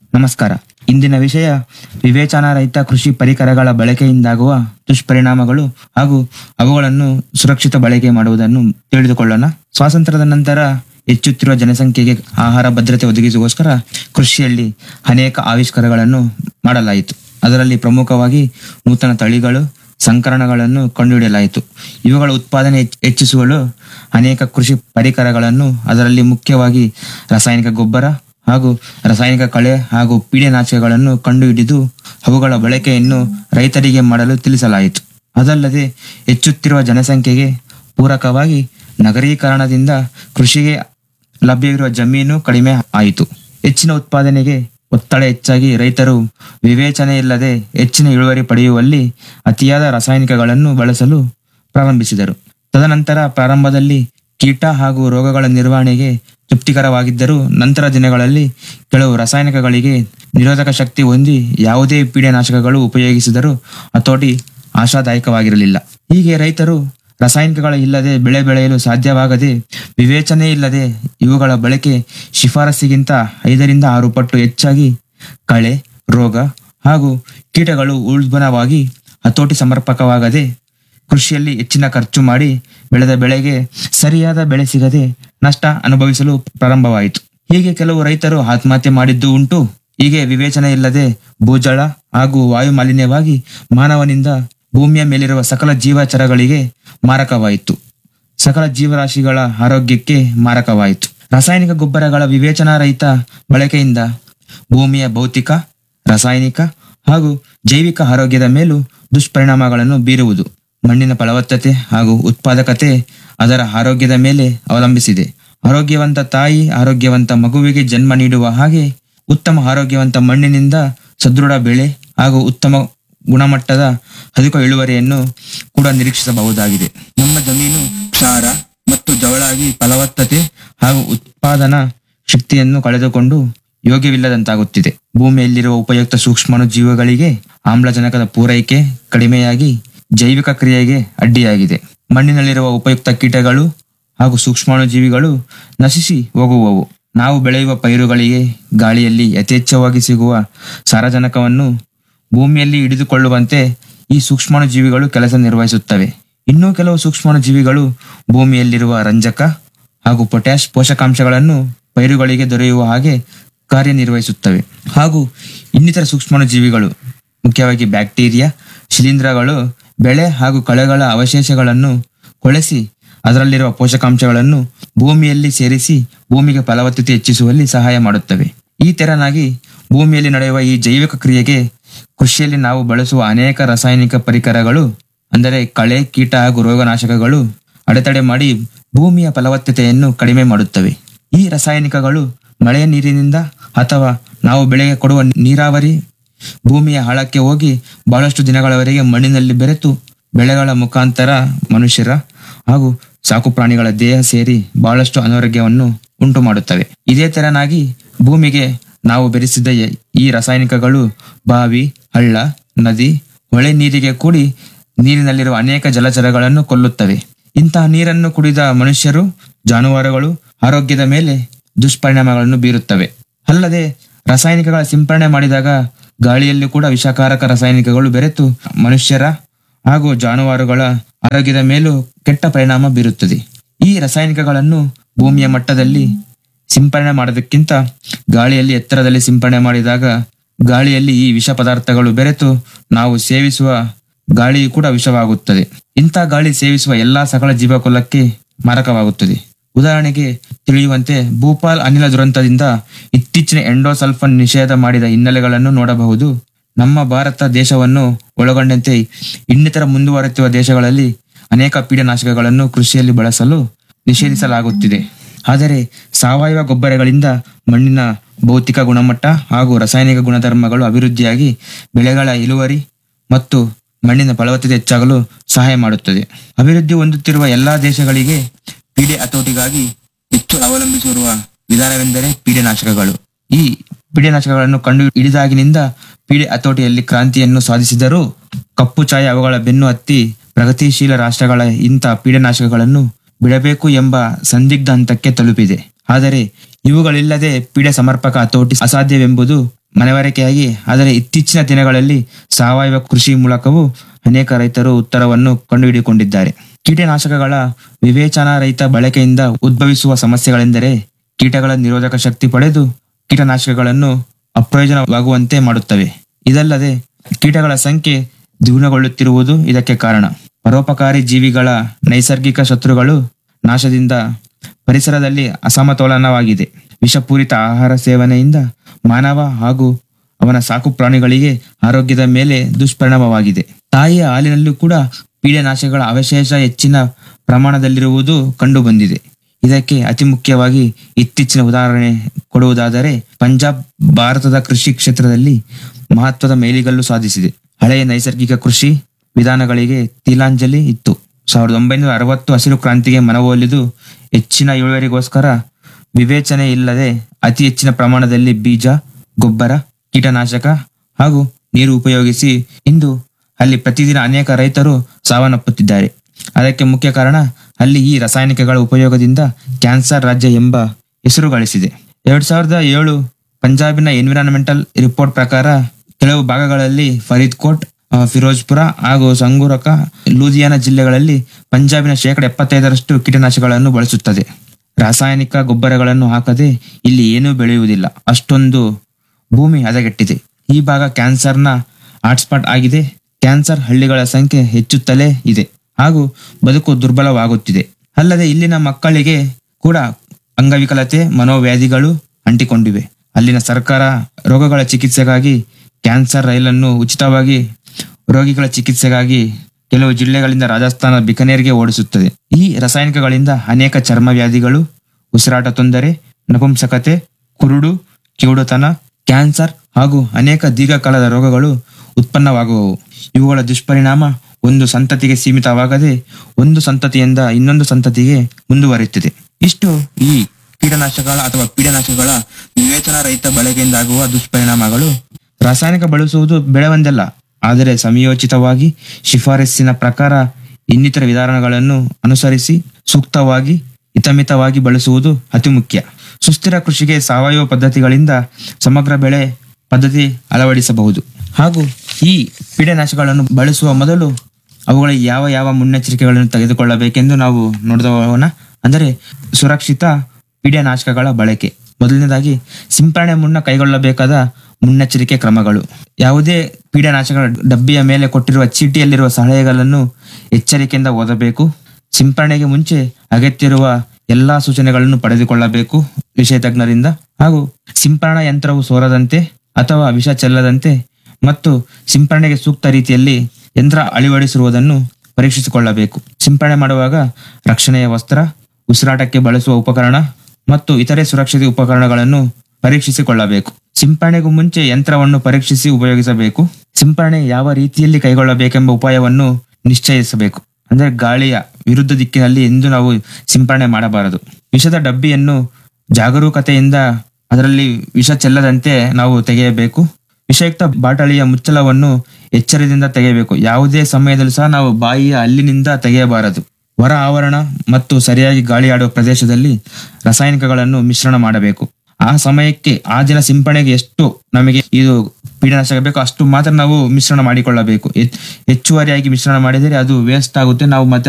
ನಮಸ್ಕಾರ ಇಂದಿನ ವಿಷಯ ವಿವೇಚನಾರಹಿತ ಕೃಷಿ ಪರಿಕರಗಳ ಬಳಕೆಯಿಂದಾಗುವ ದುಷ್ಪರಿಣಾಮಗಳು ಹಾಗೂ ಅವುಗಳನ್ನು ಸುರಕ್ಷಿತ ಬಳಕೆ ಮಾಡುವುದನ್ನು ತಿಳಿದುಕೊಳ್ಳೋಣ ಸ್ವಾತಂತ್ರ್ಯದ ನಂತರ ಹೆಚ್ಚುತ್ತಿರುವ ಜನಸಂಖ್ಯೆಗೆ ಆಹಾರ ಭದ್ರತೆ ಒದಗಿಸುವಗೋಸ್ಕರ ಕೃಷಿಯಲ್ಲಿ ಅನೇಕ ಆವಿಷ್ಕಾರಗಳನ್ನು ಮಾಡಲಾಯಿತು ಅದರಲ್ಲಿ ಪ್ರಮುಖವಾಗಿ ನೂತನ ತಳಿಗಳು ಸಂಕರಣಗಳನ್ನು ಕಂಡುಹಿಡಿಯಲಾಯಿತು ಇವುಗಳ ಉತ್ಪಾದನೆ ಹೆಚ್ಚ್- ಹೆಚ್ಚಿಸಲು ಅನೇಕ ಕೃಷಿ ಪರಿಕರಗಳನ್ನು ಅದರಲ್ಲಿ ಮುಖ್ಯವಾಗಿ ರಾಸಾಯನಿಕ ಗೊಬ್ಬರ ಹಾಗೂ ರಾಸಾಯನಿಕ ಕಳೆ ಹಾಗೂ ಪೀಡೆನಾಶಕಗಳನ್ನು ಕಂಡುಹಿಡಿದು ಅವುಗಳ ಬಳಕೆಯನ್ನು ರೈತರಿಗೆ ಮಾಡಲು ತಿಳಿಸಲಾಯಿತು ಅದಲ್ಲದೆ ಹೆಚ್ಚುತ್ತಿರುವ ಜನಸಂಖ್ಯೆಗೆ ಪೂರಕವಾಗಿ ನಗರೀಕರಣದಿಂದ ಕೃಷಿಗೆ ಲಭ್ಯವಿರುವ ಜಮೀನು ಕಡಿಮೆ ಆಯಿತು ಹೆಚ್ಚಿನ ಉತ್ಪಾದನೆಗೆ ಒತ್ತಡ ಹೆಚ್ಚಾಗಿ ರೈತರು ವಿವೇಚನೆ ಇಲ್ಲದೆ ಹೆಚ್ಚಿನ ಇಳುವರಿ ಪಡೆಯುವಲ್ಲಿ ಅತಿಯಾದ ರಾಸಾಯನಿಕಗಳನ್ನು ಬಳಸಲು ಪ್ರಾರಂಭಿಸಿದರು ತದನಂತರ ಪ್ರಾರಂಭದಲ್ಲಿ ಕೀಟ ಹಾಗೂ ರೋಗಗಳ ನಿರ್ವಹಣೆಗೆ ತೃಪ್ತಿಕರವಾಗಿದ್ದರೂ ನಂತರ ದಿನಗಳಲ್ಲಿ ಕೆಲವು ರಾಸಾಯನಿಕಗಳಿಗೆ ನಿರೋಧಕ ಶಕ್ತಿ ಹೊಂದಿ ಯಾವುದೇ ಪೀಡೆನಾಶಕಗಳು ಉಪಯೋಗಿಸಿದರೂ ಹತೋಟಿ ಆಶಾದಾಯಕವಾಗಿರಲಿಲ್ಲ ಹೀಗೆ ರೈತರು ರಾಸಾಯನಿಕಗಳ ಇಲ್ಲದೆ ಬೆಳೆ ಬೆಳೆಯಲು ಸಾಧ್ಯವಾಗದೆ ವಿವೇಚನೆ ಇಲ್ಲದೆ ಇವುಗಳ ಬಳಕೆ ಶಿಫಾರಸ್ಸಿಗಿಂತ ಐದರಿಂದ ಆರು ಪಟ್ಟು ಹೆಚ್ಚಾಗಿ ಕಳೆ ರೋಗ ಹಾಗೂ ಕೀಟಗಳು ಉಲ್ಬಣವಾಗಿ ಹತೋಟಿ ಸಮರ್ಪಕವಾಗದೆ ಕೃಷಿಯಲ್ಲಿ ಹೆಚ್ಚಿನ ಖರ್ಚು ಮಾಡಿ ಬೆಳೆದ ಬೆಳೆಗೆ ಸರಿಯಾದ ಬೆಳೆ ಸಿಗದೆ ನಷ್ಟ ಅನುಭವಿಸಲು ಪ್ರಾರಂಭವಾಯಿತು ಹೀಗೆ ಕೆಲವು ರೈತರು ಆತ್ಮಹತ್ಯೆ ಮಾಡಿದ್ದು ಉಂಟು ಹೀಗೆ ವಿವೇಚನೆ ಇಲ್ಲದೆ ಭೂಜಳ ಹಾಗೂ ವಾಯು ಮಾಲಿನ್ಯವಾಗಿ ಮಾನವನಿಂದ ಭೂಮಿಯ ಮೇಲಿರುವ ಸಕಲ ಜೀವಚರಗಳಿಗೆ ಮಾರಕವಾಯಿತು ಸಕಲ ಜೀವರಾಶಿಗಳ ಆರೋಗ್ಯಕ್ಕೆ ಮಾರಕವಾಯಿತು ರಾಸಾಯನಿಕ ಗೊಬ್ಬರಗಳ ವಿವೇಚನಾರಹಿತ ಬಳಕೆಯಿಂದ ಭೂಮಿಯ ಭೌತಿಕ ರಾಸಾಯನಿಕ ಹಾಗೂ ಜೈವಿಕ ಆರೋಗ್ಯದ ಮೇಲೂ ದುಷ್ಪರಿಣಾಮಗಳನ್ನು ಬೀರುವುದು ಮಣ್ಣಿನ ಫಲವತ್ತತೆ ಹಾಗೂ ಉತ್ಪಾದಕತೆ ಅದರ ಆರೋಗ್ಯದ ಮೇಲೆ ಅವಲಂಬಿಸಿದೆ ಆರೋಗ್ಯವಂತ ತಾಯಿ ಆರೋಗ್ಯವಂತ ಮಗುವಿಗೆ ಜನ್ಮ ನೀಡುವ ಹಾಗೆ ಉತ್ತಮ ಆರೋಗ್ಯವಂತ ಮಣ್ಣಿನಿಂದ ಸದೃಢ ಬೆಳೆ ಹಾಗೂ ಉತ್ತಮ ಗುಣಮಟ್ಟದ ಅಧಿಕ ಇಳುವರಿಯನ್ನು ಕೂಡ ನಿರೀಕ್ಷಿಸಬಹುದಾಗಿದೆ ನಮ್ಮ ಜಮೀನು ಕ್ಷಾರ ಮತ್ತು ಜವಳಾಗಿ ಫಲವತ್ತತೆ ಹಾಗೂ ಉತ್ಪಾದನಾ ಶಕ್ತಿಯನ್ನು ಕಳೆದುಕೊಂಡು ಯೋಗ್ಯವಿಲ್ಲದಂತಾಗುತ್ತಿದೆ ಭೂಮಿಯಲ್ಲಿರುವ ಉಪಯುಕ್ತ ಸೂಕ್ಷ್ಮಾಣು ಜೀವಿಗಳಿಗೆ ಆಮ್ಲಜನಕದ ಪೂರೈಕೆ ಕಡಿಮೆಯಾಗಿ ಜೈವಿಕ ಕ್ರಿಯೆಗೆ ಅಡ್ಡಿಯಾಗಿದೆ ಮಣ್ಣಿನಲ್ಲಿರುವ ಉಪಯುಕ್ತ ಕೀಟಗಳು ಹಾಗೂ ಸೂಕ್ಷ್ಮಾಣು ಜೀವಿಗಳು ನಶಿಸಿ ಹೋಗುವವು ನಾವು ಬೆಳೆಯುವ ಪೈರುಗಳಿಗೆ ಗಾಳಿಯಲ್ಲಿ ಯಥೇಚ್ಛವಾಗಿ ಸಿಗುವ ಸಾರಜನಕವನ್ನು ಭೂಮಿಯಲ್ಲಿ ಹಿಡಿದುಕೊಳ್ಳುವಂತೆ ಈ ಸೂಕ್ಷ್ಮಾಣು ಜೀವಿಗಳು ಕೆಲಸ ನಿರ್ವಹಿಸುತ್ತವೆ ಇನ್ನೂ ಕೆಲವು ಸೂಕ್ಷ್ಮಾಣು ಜೀವಿಗಳು ಭೂಮಿಯಲ್ಲಿರುವ ರಂಜಕ ಹಾಗೂ ಪೊಟ್ಯಾಶ್ ಪೋಷಕಾಂಶಗಳನ್ನು ಪೈರುಗಳಿಗೆ ದೊರೆಯುವ ಹಾಗೆ ಕಾರ್ಯನಿರ್ವಹಿಸುತ್ತವೆ ಹಾಗೂ ಇನ್ನಿತರ ಸೂಕ್ಷ್ಮಾಣು ಜೀವಿಗಳು ಮುಖ್ಯವಾಗಿ ಬ್ಯಾಕ್ಟೀರಿಯಾ ಶಿಲೀಂಧ್ರಗಳು ಬೆಳೆ ಹಾಗೂ ಕಳೆಗಳ ಅವಶೇಷಗಳನ್ನು ಕೊಳೆಸಿ ಅದರಲ್ಲಿರುವ ಪೋಷಕಾಂಶಗಳನ್ನು ಭೂಮಿಯಲ್ಲಿ ಸೇರಿಸಿ ಭೂಮಿಗೆ ಫಲವತ್ತತೆ ಹೆಚ್ಚಿಸುವಲ್ಲಿ ಸಹಾಯ ಮಾಡುತ್ತವೆ ಈ ತೆರನಾಗಿ ಭೂಮಿಯಲ್ಲಿ ನಡೆಯುವ ಈ ಜೈವಿಕ ಕ್ರಿಯೆಗೆ ಕೃಷಿಯಲ್ಲಿ ನಾವು ಬಳಸುವ ಅನೇಕ ರಾಸಾಯನಿಕ ಪರಿಕರಗಳು ಅಂದರೆ ಕಳೆ ಕೀಟ ಹಾಗೂ ರೋಗನಾಶಕಗಳು ಅಡೆತಡೆ ಮಾಡಿ ಭೂಮಿಯ ಫಲವತ್ತತೆಯನ್ನು ಕಡಿಮೆ ಮಾಡುತ್ತವೆ ಈ ರಾಸಾಯನಿಕಗಳು ಮಳೆಯ ನೀರಿನಿಂದ ಅಥವಾ ನಾವು ಬೆಳೆಗೆ ಕೊಡುವ ನೀರಾವರಿ ಭೂಮಿಯ ಆಳಕ್ಕೆ ಹೋಗಿ ಬಹಳಷ್ಟು ದಿನಗಳವರೆಗೆ ಮಣ್ಣಿನಲ್ಲಿ ಬೆರೆತು ಬೆಳೆಗಳ ಮುಖಾಂತರ ಮನುಷ್ಯರ ಹಾಗೂ ಸಾಕು ಪ್ರಾಣಿಗಳ ದೇಹ ಸೇರಿ ಬಹಳಷ್ಟು ಅನಾರೋಗ್ಯವನ್ನು ಉಂಟು ಮಾಡುತ್ತವೆ ಇದೇ ತೆರನಾಗಿ ಭೂಮಿಗೆ ನಾವು ಬೆರೆಸಿದ ಎ- ಈ ರಾಸಾಯನಿಕಗಳು ಬಾವಿ ಹಳ್ಳ ನದಿ ಹೊಳೆ ನೀರಿಗೆ ಕೂಡಿ ನೀರಿನಲ್ಲಿರುವ ಅನೇಕ ಜಲಚರಗಳನ್ನು ಕೊಲ್ಲುತ್ತವೆ ಇಂತಹ ನೀರನ್ನು ಕುಡಿದ ಮನುಷ್ಯರು ಜಾನುವಾರುಗಳು ಆರೋಗ್ಯದ ಮೇಲೆ ದುಷ್ಪರಿಣಾಮಗಳನ್ನು ಬೀರುತ್ತವೆ ಅಲ್ಲದೆ ರಾಸಾಯನಿಕಗಳ ಸಿಂಪರಣೆ ಮಾಡಿದಾಗ ಗಾಳಿಯಲ್ಲಿ ಕೂಡ ವಿಷಕಾರಕ ರಾಸಾಯನಿಕಗಳು ಬೆರೆತು ಮನುಷ್ಯರ ಹಾಗೂ ಜಾನುವಾರುಗಳ ಆರೋಗ್ಯದ ಮೇಲೂ ಕೆಟ್ಟ ಪರಿಣಾಮ ಬೀರುತ್ತದೆ ಈ ರಾಸಾಯನಿಕಗಳನ್ನು ಭೂಮಿಯ ಮಟ್ಟದಲ್ಲಿ ಸಿಂಪರಣೆ ಮಾಡೋದಕ್ಕಿಂತ ಗಾಳಿಯಲ್ಲಿ ಎತ್ತರದಲ್ಲಿ ಸಿಂಪರಣೆ ಮಾಡಿದಾಗ ಗಾಳಿಯಲ್ಲಿ ಈ ವಿಷ ಪದಾರ್ಥಗಳು ಬೆರೆತು ನಾವು ಸೇವಿಸುವ ಗಾಳಿಯು ಕೂಡ ವಿಷವಾಗುತ್ತದೆ ಇಂಥ ಗಾಳಿ ಸೇವಿಸುವ ಎಲ್ಲಾ ಸಕಲ ಜೀವಕುಲಕ್ಕೆ ಮಾರಕವಾಗುತ್ತದೆ ಉದಾಹರಣೆಗೆ ತಿಳಿಯುವಂತೆ ಭೂಪಾಲ್ ಅನಿಲ ದುರಂತದಿಂದ ಇತ್ತೀಚಿನ ಎಂಡೋಸಲ್ಫನ್ ನಿಷೇಧ ಮಾಡಿದ ಹಿನ್ನೆಲೆಗಳನ್ನು ನೋಡಬಹುದು ನಮ್ಮ ಭಾರತ ದೇಶವನ್ನು ಒಳಗೊಂಡಂತೆ ಇನ್ನಿತರ ಮುಂದುವರೆಯುತ್ತಿರುವ ದೇಶಗಳಲ್ಲಿ ಅನೇಕ ಪೀಡನಾಶಕಗಳನ್ನು ಕೃಷಿಯಲ್ಲಿ ಬಳಸಲು ನಿಷೇಧಿಸಲಾಗುತ್ತಿದೆ ಆದರೆ ಸಾವಯವ ಗೊಬ್ಬರಗಳಿಂದ ಮಣ್ಣಿನ ಭೌತಿಕ ಗುಣಮಟ್ಟ ಹಾಗೂ ರಾಸಾಯನಿಕ ಗುಣಧರ್ಮಗಳು ಅಭಿವೃದ್ಧಿಯಾಗಿ ಬೆಳೆಗಳ ಇಳುವರಿ ಮತ್ತು ಮಣ್ಣಿನ ಫಲವತ್ತತೆ ಹೆಚ್ಚಾಗಲು ಸಹಾಯ ಮಾಡುತ್ತದೆ ಅಭಿವೃದ್ಧಿ ಹೊಂದುತ್ತಿರುವ ಎಲ್ಲಾ ದೇಶಗಳಿಗೆ ಪೀಡೆ ಹತೋಟಿಗಾಗಿ ಹೆಚ್ಚು ಅವಲಂಬಿಸಿರುವ ವಿಧಾನವೆಂದರೆ ಪೀಡೆನಾಶಕಗಳು ಈ ಪೀಡೆನಾಶಕಗಳನ್ನು ಕಂಡು ಹಿಡಿದಾಗಿನಿಂದ ಪೀಡೆ ಹತೋಟಿಯಲ್ಲಿ ಕ್ರಾಂತಿಯನ್ನು ಸಾಧಿಸಿದರೂ ಕಪ್ಪು ಛಾಯೆ ಅವುಗಳ ಬೆನ್ನು ಹತ್ತಿ ಪ್ರಗತಿಶೀಲ ರಾಷ್ಟ್ರಗಳ ಇಂಥ ಪೀಡನಾಶಕಗಳನ್ನು ಬಿಡಬೇಕು ಎಂಬ ಸಂದಿಗ್ಧ ಹಂತಕ್ಕೆ ತಲುಪಿದೆ ಆದರೆ ಇವುಗಳಿಲ್ಲದೆ ಪೀಡೆ ಸಮರ್ಪಕ ಹತೋಟಿ ಅಸಾಧ್ಯವೆಂಬುದು ಮನವರಿಕೆಯಾಗಿ ಆದರೆ ಇತ್ತೀಚಿನ ದಿನಗಳಲ್ಲಿ ಸಾವಯವ ಕೃಷಿ ಮೂಲಕವೂ ಅನೇಕ ರೈತರು ಉತ್ತರವನ್ನು ಕಂಡುಹಿಡಿದುಕೊಂಡಿದ್ದಾರೆ ಕೀಟನಾಶಕಗಳ ವಿವೇಚನಾರಹಿತ ಬಳಕೆಯಿಂದ ಉದ್ಭವಿಸುವ ಸಮಸ್ಯೆಗಳೆಂದರೆ ಕೀಟಗಳ ನಿರೋಧಕ ಶಕ್ತಿ ಪಡೆದು ಕೀಟನಾಶಕಗಳನ್ನು ಅಪ್ರಯೋಜನವಾಗುವಂತೆ ಮಾಡುತ್ತವೆ ಇದಲ್ಲದೆ ಕೀಟಗಳ ಸಂಖ್ಯೆ ದ್ವಿಗುಣಗೊಳ್ಳುತ್ತಿರುವುದು ಇದಕ್ಕೆ ಕಾರಣ ಪರೋಪಕಾರಿ ಜೀವಿಗಳ ನೈಸರ್ಗಿಕ ಶತ್ರುಗಳು ನಾಶದಿಂದ ಪರಿಸರದಲ್ಲಿ ಅಸಮತೋಲನವಾಗಿದೆ ವಿಷಪೂರಿತ ಆಹಾರ ಸೇವನೆಯಿಂದ ಮಾನವ ಹಾಗೂ ಅವನ ಸಾಕು ಪ್ರಾಣಿಗಳಿಗೆ ಆರೋಗ್ಯದ ಮೇಲೆ ದುಷ್ಪರಿಣಾಮವಾಗಿದೆ ತಾಯಿಯ ಹಾಲಿನಲ್ಲೂ ಕೂಡ ಪೀಡೆನಾಶಕಗಳ ಅವಶೇಷ ಹೆಚ್ಚಿನ ಪ್ರಮಾಣದಲ್ಲಿರುವುದು ಕಂಡುಬಂದಿದೆ ಇದಕ್ಕೆ ಅತಿ ಮುಖ್ಯವಾಗಿ ಇತ್ತೀಚಿನ ಉದಾಹರಣೆ ಕೊಡುವುದಾದರೆ ಪಂಜಾಬ್ ಭಾರತದ ಕೃಷಿ ಕ್ಷೇತ್ರದಲ್ಲಿ ಮಹತ್ವದ ಮೇಲಿಗಲ್ಲು ಸಾಧಿಸಿದೆ ಹಳೆಯ ನೈಸರ್ಗಿಕ ಕೃಷಿ ವಿಧಾನಗಳಿಗೆ ತಿಲಾಂಜಲಿ ಇತ್ತು ಸಾವಿರದ ಒಂಬೈನೂರ ಅರವತ್ತು ಹಸಿರು ಕ್ರಾಂತಿಗೆ ಮನವೊಲಿದು ಹೆಚ್ಚಿನ ಇಳುವರಿಗೋಸ್ಕರ ವಿವೇಚನೆ ಇಲ್ಲದೆ ಅತಿ ಹೆಚ್ಚಿನ ಪ್ರಮಾಣದಲ್ಲಿ ಬೀಜ ಗೊಬ್ಬರ ಕೀಟನಾಶಕ ಹಾಗೂ ನೀರು ಉಪಯೋಗಿಸಿ ಇಂದು ಅಲ್ಲಿ ಪ್ರತಿದಿನ ಅನೇಕ ರೈತರು ಸಾವನ್ನಪ್ಪುತ್ತಿದ್ದಾರೆ ಅದಕ್ಕೆ ಮುಖ್ಯ ಕಾರಣ ಅಲ್ಲಿ ಈ ರಾಸಾಯನಿಕಗಳ ಉಪಯೋಗದಿಂದ ಕ್ಯಾನ್ಸರ್ ರಾಜ್ಯ ಎಂಬ ಹೆಸರು ಗಳಿಸಿದೆ ಎರಡ್ ಸಾವಿರದ ಏಳು ಪಂಜಾಬಿನ ಎನ್ವಿರಾನ್ಮೆಂಟಲ್ ರಿಪೋರ್ಟ್ ಪ್ರಕಾರ ಕೆಲವು ಭಾಗಗಳಲ್ಲಿ ಫರೀದ್ಕೋಟ್ ಆ, ಫಿರೋಜ್ಪುರ ಹಾಗೂ ಸಂಗೂರಕ ಲೂಧಿಯಾನ ಜಿಲ್ಲೆಗಳಲ್ಲಿ ಪಂಜಾಬಿನ ಶೇಕಡ ಎಪ್ಪತ್ತೈದರಷ್ಟು ಕೀಟನಾಶಕಗಳನ್ನು ಬಳಸುತ್ತದೆ ರಾಸಾಯನಿಕ ಗೊಬ್ಬರಗಳನ್ನು ಹಾಕದೆ ಇಲ್ಲಿ ಏನೂ ಬೆಳೆಯುವುದಿಲ್ಲ ಅಷ್ಟೊಂದು ಭೂಮಿ ಹದಗೆಟ್ಟಿದೆ ಈ ಭಾಗ ಕ್ಯಾನ್ಸರ್ನ ಹಾಟ್ಸ್ಪಾಟ್ ಆಗಿದೆ ಕ್ಯಾನ್ಸರ್ ಹಳ್ಳಿಗಳ ಸಂಖ್ಯೆ ಹೆಚ್ಚುತ್ತಲೇ ಇದೆ ಹಾಗೂ ಬದುಕು ದುರ್ಬಲವಾಗುತ್ತಿದೆ ಅಲ್ಲದೆ ಇಲ್ಲಿನ ಮಕ್ಕಳಿಗೆ ಕೂಡ ಅಂಗವಿಕಲತೆ ಮನೋವ್ಯಾಧಿಗಳು ಅಂಟಿಕೊಂಡಿವೆ ಅಲ್ಲಿನ ಸರ್ಕಾರ ರೋಗಗಳ ಚಿಕಿತ್ಸೆಗಾಗಿ ಕ್ಯಾನ್ಸರ್ ರೈಲನ್ನು ಉಚಿತವಾಗಿ ರೋಗಿಗಳ ಚಿಕಿತ್ಸೆಗಾಗಿ ಕೆಲವು ಜಿಲ್ಲೆಗಳಿಂದ ರಾಜಸ್ಥಾನ ಬಿಕನೇರ್ಗೆ ಓಡಿಸುತ್ತದೆ ಈ ರಾಸಾಯನಿಕಗಳಿಂದ ಅನೇಕ ಚರ್ಮ ವ್ಯಾಧಿಗಳು ಉಸಿರಾಟ ತೊಂದರೆ ನಪುಂಸಕತೆ ಕುರುಡು ಕಿವುಡುತನ ಕ್ಯಾನ್ಸರ್ ಹಾಗೂ ಅನೇಕ ದೀರ್ಘಕಾಲದ ರೋಗಗಳು ಉತ್ಪನ್ನವಾಗುವವು ಇವುಗಳ ದುಷ್ಪರಿಣಾಮ ಒಂದು ಸಂತತಿಗೆ ಸೀಮಿತವಾಗದೆ ಒಂದು ಸಂತತಿಯಿಂದ ಇನ್ನೊಂದು ಸಂತತಿಗೆ ಮುಂದುವರಿಯುತ್ತದೆ ಇಷ್ಟು ಈ ಕೀಟನಾಶಕಗಳ ಅಥವಾ ಪೀಡನಾಶಕಗಳ ವಿವೇಚನಾರಹಿತ ಬಳಕೆಯಿಂದಾಗುವ ದುಷ್ಪರಿಣಾಮಗಳು ರಾಸಾಯನಿಕ ಬಳಸುವುದು ಬೆಳೆವಂದಲ್ಲ ಆದರೆ ಸಮಯೋಚಿತವಾಗಿ ಶಿಫಾರಸ್ಸಿನ ಪ್ರಕಾರ ಇನ್ನಿತರ ವಿಧಾನಗಳನ್ನು ಅನುಸರಿಸಿ ಸೂಕ್ತವಾಗಿ ಹಿತಮಿತವಾಗಿ ಬಳಸುವುದು ಅತಿ ಮುಖ್ಯ ಸುಸ್ಥಿರ ಕೃಷಿಗೆ ಸಾವಯವ ಪದ್ಧತಿಗಳಿಂದ ಸಮಗ್ರ ಬೆಳೆ ಪದ್ಧತಿ ಅಳವಡಿಸಬಹುದು ಹಾಗೂ ಈ ಪೀಡನಾಶಕಗಳನ್ನು ಬಳಸುವ ಮೊದಲು ಅವುಗಳ ಯಾವ ಯಾವ ಮುನ್ನೆಚ್ಚರಿಕೆಗಳನ್ನು ತೆಗೆದುಕೊಳ್ಳಬೇಕೆಂದು ನಾವು ನೋಡಿದವನ ಅಂದರೆ ಸುರಕ್ಷಿತ ಪೀಡನಾಶಕಗಳ ಬಳಕೆ ಮೊದಲನೇದಾಗಿ ಸಿಂಪರಣೆ ಮುನ್ನ ಕೈಗೊಳ್ಳಬೇಕಾದ ಮುನ್ನೆಚ್ಚರಿಕೆ ಕ್ರಮಗಳು ಯಾವುದೇ ಪೀಡನಾಶಕಗಳ ಡಬ್ಬಿಯ ಮೇಲೆ ಕೊಟ್ಟಿರುವ ಚೀಟಿಯಲ್ಲಿರುವ ಸಲಹೆಗಳನ್ನು ಎಚ್ಚರಿಕೆಯಿಂದ ಓದಬೇಕು ಸಿಂಪರಣೆಗೆ ಮುಂಚೆ ಅಗತ್ಯ ಇರುವ ಎಲ್ಲಾ ಸೂಚನೆಗಳನ್ನು ಪಡೆದುಕೊಳ್ಳಬೇಕು ವಿಷಯ ತಜ್ಞರಿಂದ ಹಾಗೂ ಸಿಂಪರಣಾ ಯಂತ್ರವು ಸೋರದಂತೆ ಅಥವಾ ವಿಷ ಚೆಲ್ಲದಂತೆ ಮತ್ತು ಸಿಂಪರಣೆಗೆ ಸೂಕ್ತ ರೀತಿಯಲ್ಲಿ ಯಂತ್ರ ಅಳವಡಿಸಿರುವುದನ್ನು ಪರೀಕ್ಷಿಸಿಕೊಳ್ಳಬೇಕು ಸಿಂಪರಣೆ ಮಾಡುವಾಗ ರಕ್ಷಣೆಯ ವಸ್ತ್ರ ಉಸಿರಾಟಕ್ಕೆ ಬಳಸುವ ಉಪಕರಣ ಮತ್ತು ಇತರೆ ಸುರಕ್ಷಿತ ಉಪಕರಣಗಳನ್ನು ಪರೀಕ್ಷಿಸಿಕೊಳ್ಳಬೇಕು ಸಿಂಪರಣೆಗೂ ಮುಂಚೆ ಯಂತ್ರವನ್ನು ಪರೀಕ್ಷಿಸಿ ಉಪಯೋಗಿಸಬೇಕು ಸಿಂಪರಣೆ ಯಾವ ರೀತಿಯಲ್ಲಿ ಕೈಗೊಳ್ಳಬೇಕೆಂಬ ಉಪಾಯವನ್ನು ನಿಶ್ಚಯಿಸಬೇಕು ಅಂದ್ರೆ ಗಾಳಿಯ ವಿರುದ್ಧ ದಿಕ್ಕಿನಲ್ಲಿ ಎಂದು ನಾವು ಸಿಂಪರಣೆ ಮಾಡಬಾರದು ವಿಷದ ಡಬ್ಬಿಯನ್ನು ಜಾಗರೂಕತೆಯಿಂದ ಅದರಲ್ಲಿ ವಿಷ ಚೆಲ್ಲದಂತೆ ನಾವು ತೆಗೆಯಬೇಕು ವಿಷಯುಕ್ತ ಬಾಟಲಿಯ ಮುಚ್ಚಳವನ್ನು ಎಚ್ಚರದಿಂದ ತೆಗೆಯಬೇಕು ಯಾವುದೇ ಸಮಯದಲ್ಲೂ ಸಹ ನಾವು ಬಾಯಿಯ ಹಲ್ಲಿನಿಂದ ತೆಗೆಯಬಾರದು ಹೊರ ಆವರಣ ಮತ್ತು ಸರಿಯಾಗಿ ಗಾಳಿಯಾಡುವ ಪ್ರದೇಶದಲ್ಲಿ ರಾಸಾಯನಿಕಗಳನ್ನು ಮಿಶ್ರಣ ಮಾಡಬೇಕು ಆ ಸಮಯಕ್ಕೆ ಆ ದಿನ ಸಿಂಪರಣೆಗೆ ಎಷ್ಟು ನಮಗೆ ಇದು ಪೀಡನಾಶಕ ಬೇಕು ಅಷ್ಟು ಮಾತ್ರ ನಾವು ಮಿಶ್ರಣ ಮಾಡಿಕೊಳ್ಳಬೇಕು ಹೆಚ್- ಹೆಚ್ಚುವರಿಯಾಗಿ ಮಿಶ್ರಣ ಮಾಡಿದರೆ ಅದು ವೇಸ್ಟ್ ಆಗುತ್ತೆ ನಾವು ಮತ್ತೆ